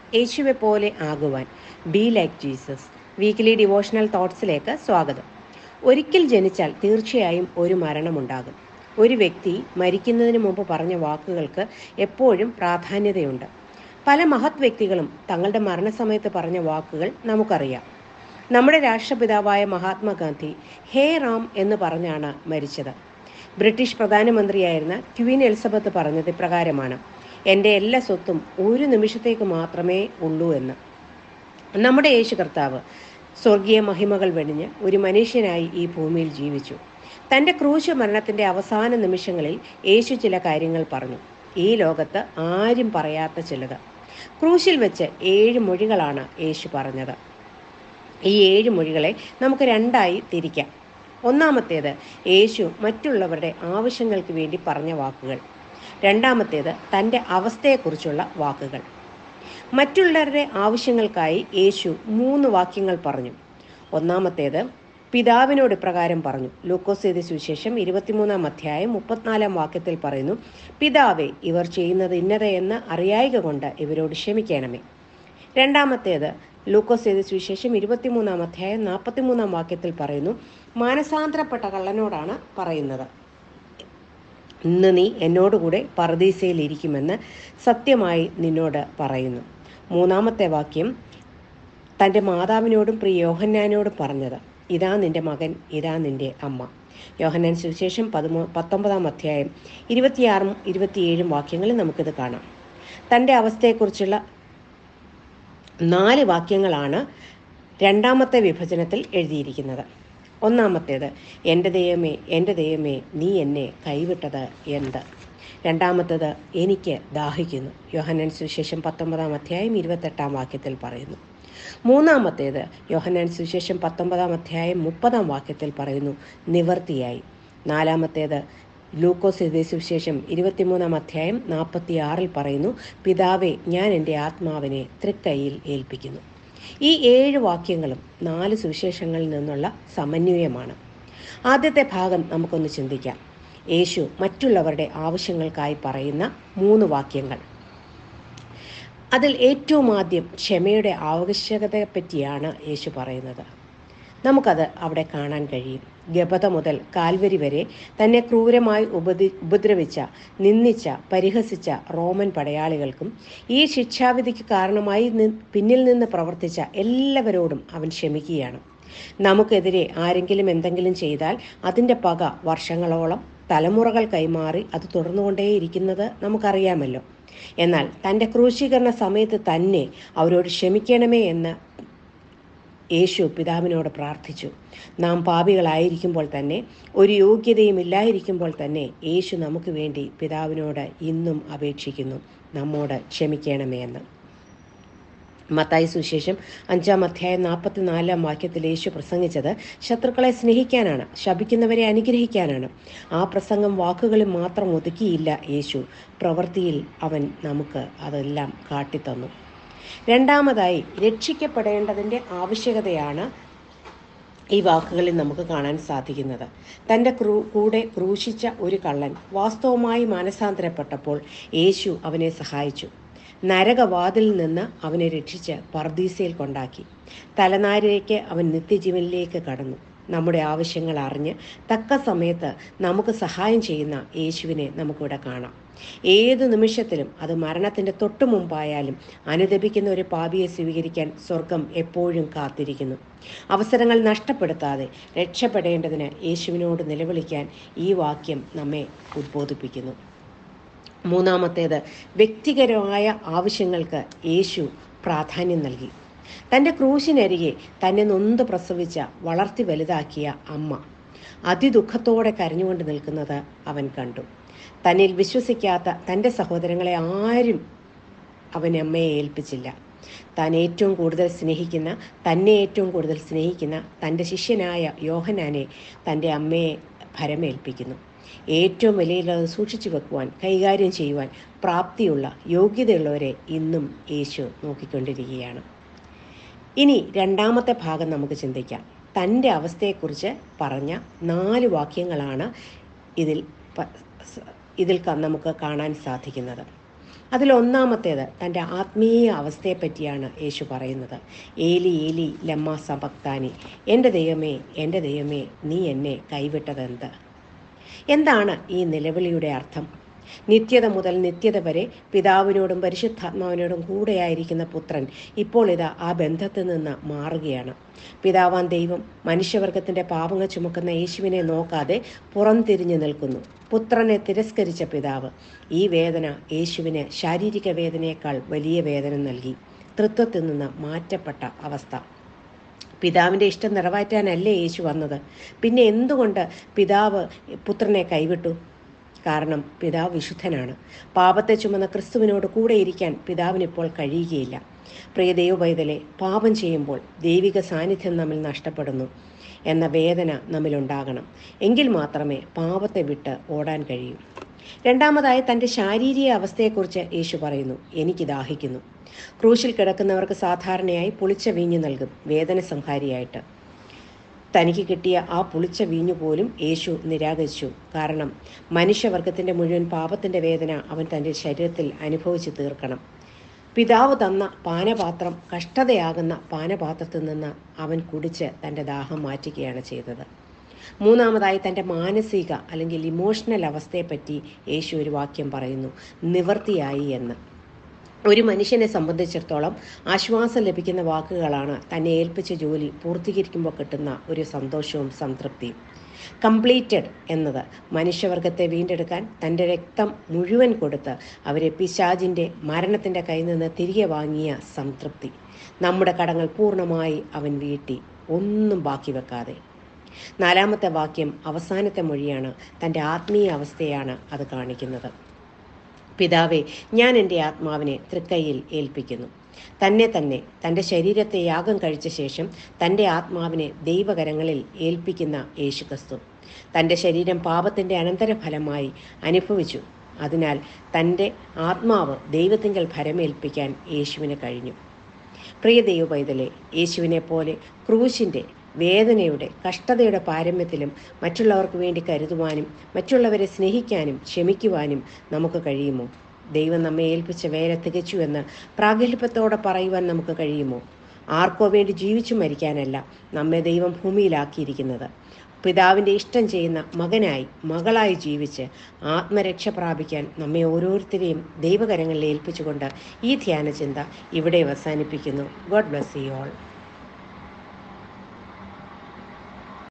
യേശുവെ പോലെ ആകുവാൻ be like Jesus weekly devotional തോട്ട്സിലേക്ക് സ്വാഗതം ഒരിക്കൽ ജനിച്ചാൽ തീർച്ചയായും ഒരു മരണമുണ്ടാകും ഒരു വ്യക്തി മരിക്കുന്നതിന് മുമ്പ് പറഞ്ഞ വാക്കുകൾക്ക് എപ്പോഴും പ്രാധാന്യതയുണ്ട് പല മഹത് വ്യക്തികളും തങ്ങളുടെ മരണസമയത്ത് പറഞ്ഞ വാക്കുകൾ നമുക്കറിയാം നമ്മുടെ രാഷ്ട്രപിതാവായ മഹാത്മാഗാന്ധി ഹേ റാം എന്ന് പറഞ്ഞാണ് മരിച്ചത് ബ്രിട്ടീഷ് പ്രധാനമന്ത്രിയായിരുന്ന ക്വീൻ എലിസബത്ത് പറഞ്ഞത് ഇപ്രകാരമാണ് എൻ്റെ എല്ലാ സ്വത്തും ഒരു നിമിഷത്തേക്ക് മാത്രമേ ഉള്ളൂ എന്ന് നമ്മുടെ യേശു കർത്താവ് സ്വർഗീയ മഹിമകൾ വെടിഞ്ഞ് ഒരു മനുഷ്യനായി ഈ ഭൂമിയിൽ ജീവിച്ചു തൻ്റെ ക്രൂശ മരണത്തിൻ്റെ അവസാന നിമിഷങ്ങളിൽ യേശു ചില കാര്യങ്ങൾ പറഞ്ഞു ഈ ലോകത്ത് ആരും പറയാത്ത ചിലത് ക്രൂശിൽ വെച്ച് ഏഴ് മൊഴികളാണ് യേശു പറഞ്ഞത് ഈ ഏഴ് മൊഴികളെ നമുക്ക് രണ്ടായി തിരിക്കാം ഒന്നാമത്തേത് യേശു മറ്റുള്ളവരുടെ ആവശ്യങ്ങൾക്ക് വേണ്ടി പറഞ്ഞ വാക്കുകൾ രണ്ടാമത്തേത് തൻ്റെ അവസ്ഥയെക്കുറിച്ചുള്ള വാക്കുകൾ മറ്റുള്ളവരുടെ ആവശ്യങ്ങൾക്കായി യേശു മൂന്ന് വാക്യങ്ങൾ പറഞ്ഞു ഒന്നാമത്തേത് പിതാവിനോട് ഇപ്രകാരം പറഞ്ഞു ലൂക്കോസ് ചെയ്ത സുവിശേഷം ഇരുപത്തിമൂന്നാം അധ്യായം മുപ്പത്തിനാലാം വാക്യത്തിൽ പറയുന്നു പിതാവെ ഇവർ ചെയ്യുന്നത് ഇന്നത എന്ന് അറിയായിക കൊണ്ട് ഇവരോട് ക്ഷമിക്കണമേ രണ്ടാമത്തേത് ലൂക്കോസ് ചെയ്ത സുവിശേഷം ഇരുപത്തിമൂന്നാം അധ്യായം നാൽപ്പത്തിമൂന്നാം വാക്യത്തിൽ പറയുന്നു മാനസാന്തരപ്പെട്ട കള്ളനോടാണ് പറയുന്നത് ഇന്ന് നീ എന്നോടുകൂടെ പറദീസയിൽ ഇരിക്കുമെന്ന് സത്യമായി നിന്നോട് പറയുന്നു മൂന്നാമത്തെ വാക്യം തൻ്റെ മാതാവിനോടും പ്രിയ യോഹന്നാനോടും പറഞ്ഞത് ഇതാ നിന്റെ മകൻ ഇതാ നിന്റെ അമ്മ യോഹന്നാൻ സുവിശേഷം പതിമൂ പത്തൊമ്പതാം അധ്യായം ഇരുപത്തിയാറും ഇരുപത്തിയേഴും വാക്യങ്ങളിൽ നമുക്കിത് കാണാം തൻ്റെ അവസ്ഥയെക്കുറിച്ചുള്ള നാല് വാക്യങ്ങളാണ് രണ്ടാമത്തെ വിഭജനത്തിൽ എഴുതിയിരിക്കുന്നത് ഒന്നാമത്തേത് എൻ്റെ ദൈവമേ എൻ്റെ ദൈവമേ നീ എന്നെ കൈവിട്ടത് എന്ത് രണ്ടാമത്തേത് എനിക്ക് ദാഹിക്കുന്നു യോഹന്നാൻ സുവിശേഷം പത്തൊമ്പതാം അധ്യായം ഇരുപത്തെട്ടാം വാക്യത്തിൽ പറയുന്നു മൂന്നാമത്തേത് യോഹന്നാൻ സുവിശേഷം പത്തൊമ്പതാം അധ്യായം മുപ്പതാം വാക്യത്തിൽ പറയുന്നു നിവർത്തിയായി നാലാമത്തേത് ലൂക്കോസ് എഴുതിയ സുവിശേഷം ഇരുപത്തിമൂന്നാം അധ്യായം നാൽപ്പത്തി ആറിൽ പറയുന്നു പിതാവെ ഞാൻ എൻ്റെ ആത്മാവിനെ തൃക്കൈയിൽ ഏൽപ്പിക്കുന്നു ഈ ഏഴ് വാക്യങ്ങളും നാല് സുവിശേഷങ്ങളിൽ നിന്നുള്ള സമന്വയമാണ് ആദ്യത്തെ ഭാഗം നമുക്കൊന്ന് ചിന്തിക്കാം യേശു മറ്റുള്ളവരുടെ ആവശ്യങ്ങൾക്കായി പറയുന്ന മൂന്ന് വാക്യങ്ങൾ അതിൽ ഏറ്റവും ആദ്യം ക്ഷമയുടെ ആവശ്യകതയെപ്പറ്റിയാണ് യേശു പറയുന്നത് നമുക്കത് അവിടെ കാണാൻ കഴിയും ഗപത മുതൽ കാൽവരി വരെ തന്നെ ക്രൂരമായി ഉപതി ഉപദ്രവിച്ച നിന്ദിച്ച പരിഹസിച്ച റോമൻ പടയാളികൾക്കും ഈ ശിക്ഷാവിധിക്ക് കാരണമായി നി പിന്നിൽ നിന്ന് പ്രവർത്തിച്ച എല്ലാവരോടും അവൻ ക്ഷമിക്കുകയാണ് നമുക്കെതിരെ ആരെങ്കിലും എന്തെങ്കിലും ചെയ്താൽ അതിൻ്റെ പക വർഷങ്ങളോളം തലമുറകൾ കൈമാറി അത് തുടർന്നുകൊണ്ടേയിരിക്കുന്നത് നമുക്കറിയാമല്ലോ എന്നാൽ തൻ്റെ ക്രൂശീകരണ സമയത്ത് തന്നെ അവരോട് ക്ഷമിക്കണമേ എന്ന് യേശു പിതാവിനോട് പ്രാർത്ഥിച്ചു നാം പാപികളായിരിക്കുമ്പോൾ തന്നെ ഒരു യോഗ്യതയും ഇല്ലായിരിക്കുമ്പോൾ തന്നെ യേശു നമുക്ക് വേണ്ടി പിതാവിനോട് ഇന്നും അപേക്ഷിക്കുന്നു നമ്മോട് ക്ഷമിക്കണമേ എന്ന് മത്തായി സുശേഷം അഞ്ചാം അധ്യായം നാൽപ്പത്തിനാലാം വാക്യത്തിൽ യേശു പ്രസംഗിച്ചത് ശത്രുക്കളെ സ്നേഹിക്കാനാണ് ശപിക്കുന്നവരെ അനുഗ്രഹിക്കാനാണ് ആ പ്രസംഗം വാക്കുകളിൽ മാത്രം ഒതുക്കിയില്ല യേശു പ്രവൃത്തിയിൽ അവൻ നമുക്ക് അതെല്ലാം കാട്ടിത്തന്നു രണ്ടാമതായി രക്ഷിക്കപ്പെടേണ്ടതിൻ്റെ ആവശ്യകതയാണ് ഈ വാക്കുകളിൽ നമുക്ക് കാണാൻ സാധിക്കുന്നത് തൻ്റെ ക്രൂ കൂടെ ക്രൂശിച്ച ഒരു കള്ളൻ വാസ്തവമായി മാനസാന്തരപ്പെട്ടപ്പോൾ യേശു അവനെ സഹായിച്ചു നരകവാതിൽ നിന്ന് അവനെ രക്ഷിച്ച് പർദീസയിൽ കൊണ്ടാക്കി തലനാരിലേക്ക് അവൻ നിത്യജീവനിലേക്ക് കടന്നു നമ്മുടെ ആവശ്യങ്ങൾ അറിഞ്ഞ് തക്ക സമയത്ത് നമുക്ക് സഹായം ചെയ്യുന്ന യേശുവിനെ നമുക്കിവിടെ കാണാം ഏതു നിമിഷത്തിലും അത് മരണത്തിൻ്റെ തൊട്ടു മുമ്പായാലും അനുദപിക്കുന്ന ഒരു പാപിയെ സ്വീകരിക്കാൻ സ്വർഗം എപ്പോഴും കാത്തിരിക്കുന്നു അവസരങ്ങൾ നഷ്ടപ്പെടുത്താതെ രക്ഷപ്പെടേണ്ടതിന് യേശുവിനോട് നിലവിളിക്കാൻ ഈ വാക്യം നമ്മെ ഉദ്ബോധിപ്പിക്കുന്നു മൂന്നാമത്തേത് വ്യക്തിപരമായ ആവശ്യങ്ങൾക്ക് യേശു പ്രാധാന്യം നൽകി തൻ്റെ ക്രൂശിനരികെ തന്നെ നൊന്ത് പ്രസവിച്ച വളർത്തി വലുതാക്കിയ അമ്മ അതിദുഃഖത്തോടെ കരഞ്ഞുകൊണ്ട് നിൽക്കുന്നത് അവൻ കണ്ടു തന്നിൽ വിശ്വസിക്കാത്ത തൻ്റെ സഹോദരങ്ങളെ ആരും അവൻ അമ്മയെ ഏൽപ്പിച്ചില്ല താൻ ഏറ്റവും കൂടുതൽ സ്നേഹിക്കുന്ന തന്നെ ഏറ്റവും കൂടുതൽ സ്നേഹിക്കുന്ന തൻ്റെ ശിഷ്യനായ യോഹനാനെ തൻ്റെ അമ്മയെ ഭരമേൽപ്പിക്കുന്നു ഏറ്റവും വിലയുള്ളത് സൂക്ഷിച്ചു വെക്കുവാൻ കൈകാര്യം ചെയ്യുവാൻ പ്രാപ്തിയുള്ള യോഗ്യതയുള്ളവരെ ഇന്നും യേശു നോക്കിക്കൊണ്ടിരിക്കുകയാണ് ഇനി രണ്ടാമത്തെ ഭാഗം നമുക്ക് ചിന്തിക്കാം തൻ്റെ അവസ്ഥയെക്കുറിച്ച് പറഞ്ഞ നാല് വാക്യങ്ങളാണ് ഇതിൽ പ- സ- ഇതിൽ ക- നമുക്ക് കാണാൻ സാധിക്കുന്നത് അതിലൊന്നാമത്തേത് തൻ്റെ ആത്മീയ അവസ്ഥയെപ്പറ്റിയാണ് യേശു പറയുന്നത് ഏലി ഏലി ലമ്മ സബക്താനി എൻ്റെ ദൈവമേ എൻ്റെ ദൈവമേ നീ എന്നെ കൈവിട്ടതെന്ത് എന്താണ് ഈ നിലവിളിയുടെ അർത്ഥം നിത്യത മുതൽ നിത്യത വരെ പിതാവിനോടും പരിശുദ്ധാത്മാവിനോടും കൂടെയായിരിക്കുന്ന പുത്രൻ ഇപ്പോൾ ഇതാ ആ ബന്ധത്തിൽ നിന്ന് മാറുകയാണ് പിതാവാൻ ദൈവം മനുഷ്യവർഗത്തിന്റെ പാപങ്ങൾ ചുമക്കുന്ന യേശുവിനെ നോക്കാതെ പുറംതിരിഞ്ഞു നിൽക്കുന്നു പുത്രനെ തിരസ്കരിച്ച പിതാവ് ഈ വേദന യേശുവിന് ശാരീരിക വേദനയേക്കാൾ വലിയ വേദന നൽകി തൃത്വത്തിൽ നിന്ന് മാറ്റപ്പെട്ട അവസ്ഥ പിതാവിൻ്റെ ഇഷ്ടം നിറവേറ്റാനല്ലേ യേശു വന്നത് പിന്നെ എന്തുകൊണ്ട് പിതാവ് പുത്രനെ കൈവിട്ടു കാരണം പിതാവ് വിശുദ്ധനാണ് പാപത്തെ ചുമന്ന ക്രിസ്തുവിനോട് കൂടെ ഇരിക്കാൻ പിതാവിനിപ്പോൾ കഴിയുകയില്ല പ്രിയ ദൈവപൈതലെ പാപം ചെയ്യുമ്പോൾ ദൈവിക സാന്നിധ്യം നമ്മിൽ നഷ്ടപ്പെടുന്നു എന്ന വേദന നമ്മിലുണ്ടാകണം എങ്കിൽ മാത്രമേ പാപത്തെ വിട്ട് ഓടാൻ കഴിയൂ രണ്ടാമതായി തൻ്റെ ശാരീരിക അവസ്ഥയെക്കുറിച്ച് യേശു പറയുന്നു എനിക്ക് ദാഹിക്കുന്നു ക്രൂശിൽ കിടക്കുന്നവർക്ക് സാധാരണയായി പുളിച്ച വീഞ്ഞ് നൽകും വേദന സംഹാരിയായിട്ട് തനിക്ക് കിട്ടിയ ആ പുളിച്ച വീഞ്ഞു പോലും യേശു നിരാകരിച്ചു കാരണം മനുഷ്യവർഗത്തിന്റെ മുഴുവൻ പാപത്തിന്റെ വേദന അവൻ തൻ്റെ ശരീരത്തിൽ അനുഭവിച്ചു തീർക്കണം പിതാവ് തന്ന പാനപാത്രം കഷ്ടതയാകുന്ന പാനപാത്രത്തിൽ നിന്ന് അവൻ കുടിച്ച് തൻ്റെ ദാഹം മാറ്റുകയാണ് ചെയ്തത് മൂന്നാമതായി തൻ്റെ മാനസിക അല്ലെങ്കിൽ ഇമോഷണൽ അവസ്ഥയെപ്പറ്റി യേശു ഒരു വാക്യം പറയുന്നു നിവർത്തിയായി എന്ന് ഒരു മനുഷ്യനെ സംബന്ധിച്ചിടത്തോളം ആശ്വാസം ലഭിക്കുന്ന വാക്കുകളാണ് തന്നെ ഏൽപ്പിച്ച ജോലി പൂർത്തീകരിക്കുമ്പോൾ കിട്ടുന്ന ഒരു സന്തോഷവും സംതൃപ്തിയും കംപ്ലീറ്റഡ് എന്നത് മനുഷ്യവർഗത്തെ വീണ്ടെടുക്കാൻ തൻ്റെ രക്തം മുഴുവൻ കൊടുത്ത് അവരെ പിശാജിൻ്റെ മരണത്തിൻ്റെ കയ്യിൽ നിന്ന് തിരികെ വാങ്ങിയ സംതൃപ്തി നമ്മുടെ കടങ്ങൾ പൂർണ്ണമായി അവൻ വീട്ടി ഒന്നും ബാക്കി വെക്കാതെ നാലാമത്തെ വാക്യം അവസാനത്തെ മൊഴിയാണ് തൻ്റെ ആത്മീയ അവസ്ഥയാണ് അത് കാണിക്കുന്നത് പിതാവെ ഞാൻ എൻ്റെ ആത്മാവിനെ തൃക്കൈയിൽ ഏൽപ്പിക്കുന്നു തന്നെ തന്നെ തൻ്റെ ശരീരത്തെ യാഗം കഴിച്ച ശേഷം തൻ്റെ ആത്മാവിനെ ദൈവകരങ്ങളിൽ ഏൽപ്പിക്കുന്ന യേശുക്രിസ്തു തൻ്റെ ശരീരം പാപത്തിൻ്റെ അനന്തരഫലമായി അനുഭവിച്ചു അതിനാൽ തൻ്റെ ആത്മാവ് ദൈവത്തിങ്കൽ ഫലമേൽപ്പിക്കാൻ യേശുവിന് കഴിഞ്ഞു പ്രിയ ദൈവപൈതലെ യേശുവിനെ പോലെ ക്രൂശിൻ്റെ വേദനയുടെ കഷ്ടതയുടെ പാരമ്യത്തിലും മറ്റുള്ളവർക്ക് വേണ്ടി കരുതുവാനും മറ്റുള്ളവരെ സ്നേഹിക്കാനും ക്ഷമിക്കുവാനും നമുക്ക് കഴിയുമോ ദൈവം നമ്മെ ഏൽപ്പിച്ച വേല തികച്ചു എന്ന് പ്രാഗൽഭ്യത്തോടെ പറയുവാൻ നമുക്ക് കഴിയുമോ ആർക്കോ വേണ്ടി ജീവിച്ചു മരിക്കാനല്ല നമ്മെ ദൈവം ഭൂമിയിലാക്കിയിരിക്കുന്നത് പിതാവിൻ്റെ ഇഷ്ടം ചെയ്യുന്ന മകനായി മകളായി ജീവിച്ച് ആത്മരക്ഷ പ്രാപിക്കാൻ നമ്മെ ഓരോരുത്തരെയും ദൈവകരങ്ങളിൽ ഏൽപ്പിച്ചുകൊണ്ട് ഈ ധ്യാനചിന്ത ഇവിടെ അവസാനിപ്പിക്കുന്നു ഗോഡ് ബ്ലസ് യു ഓൾ